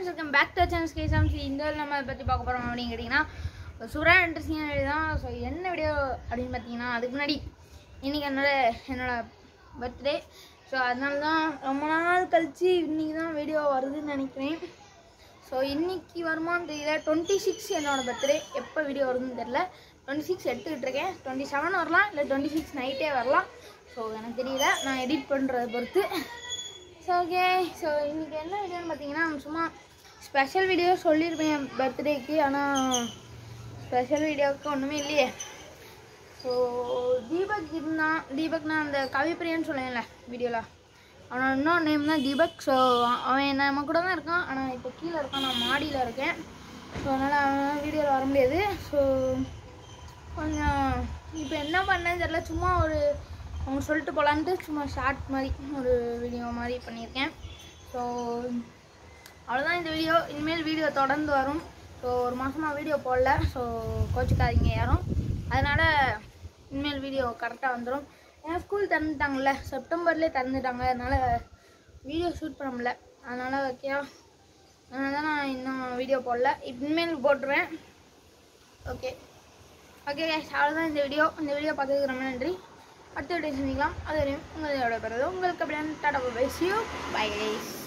friends welcome back to channel கேசம்ஸ் இந்த வீடியோல நம்ம அதை பற்றி பார்க்க போகிறோம் அப்படின்னு கேட்டிங்கன்னா சூப்பராக இன்ட்ரெஸ்டிங்கான வீடியோ தான் ஸோ என்ன வீடியோ அப்படின்னு பார்த்தீங்கன்னா அதுக்கு முன்னாடி இன்றைக்கி என்னோட என்னோட பர்த்டே ஸோ அதனால தான் ரொம்ப நாள் கழிச்சு இன்றைக்கி தான் வீடியோ வருதுன்னு நினைக்கிறேன் ஸோ இன்னைக்கு வருமான்னு தெரியல டுவெண்ட்டி சிக்ஸ் என்னோட பர்த்டே எப்போ வீடியோ வருதுன்னு தெரியல டுவெண்ட்டி சிக்ஸ் எடுத்துக்கிட்டு இருக்கேன் டுவெண்ட்டி செவன் வரலாம் இல்லை டுவெண்ட்டி சிக்ஸ் நைட்டே வரலாம் ஸோ எனக்கு தெரியல நான் எடிட் பண்ணுறத பொறுத்து ஸோ ஓகே ஸோ இன்றைக்கி என்ன வீடியோன்னு பார்த்தீங்கன்னா சும்மா ஸ்பெஷல் வீடியோ சொல்லியிருப்பேன் பர்த்டேக்கு ஆனால் ஸ்பெஷல் வீடியோவுக்கு ஒன்றுமே இல்லையே ஸோ தீபக் இருந்தான் தீபக்னா அந்த கவிப்பிரியன்னு சொல்லுவேன்ல வீடியோவில் அவனோட இன்னொரு நேம் தான் தீபக் ஸோ அவன் நம்ம கூட தான் இருக்கான் ஆனால் இப்போ கீழே இருக்கான் நான் மாடியில் இருக்கேன் ஸோ அதனால் அவன் வீடியோவில் வர முடியாது ஸோ கொஞ்சம் இப்போ என்ன பண்ணேன்னு தெரியல சும்மா ஒரு அவங்க சொல்லிட்டு போகலான்ட்டு சும்மா ஷார்ட் மாதிரி ஒரு வீடியோ மாதிரி பண்ணியிருக்கேன் ஸோ அவ்வளோதான் இந்த வீடியோ இனிமேல் வீடியோ தொடர்ந்து வரும் ஸோ ஒரு மாதமாக வீடியோ போடல ஸோ கோச்சிக்காதீங்க யாரும் அதனால் இனிமேல் வீடியோ கரெக்டாக வந்துடும் ஏன்னா ஸ்கூல் திறந்துட்டாங்கல்ல செப்டம்பர்லேயே திறந்துட்டாங்க அதனால் வீடியோ ஷூட் பண்ண முடியல அதனால் ஓகேயா அதனால தான் நான் இன்னும் வீடியோ போடல இனிமேல் போட்டுருவேன் ஓகே ஓகே கைஸ் அவ்வளோதான் இந்த வீடியோ இந்த வீடியோ பார்த்ததுக்கு ரொம்ப நன்றி அடுத்த வீடியோ சந்திக்கலாம் அது வரையும் உங்களோட பிறகு உங்களுக்கு அப்படியே tata bye see you bye guys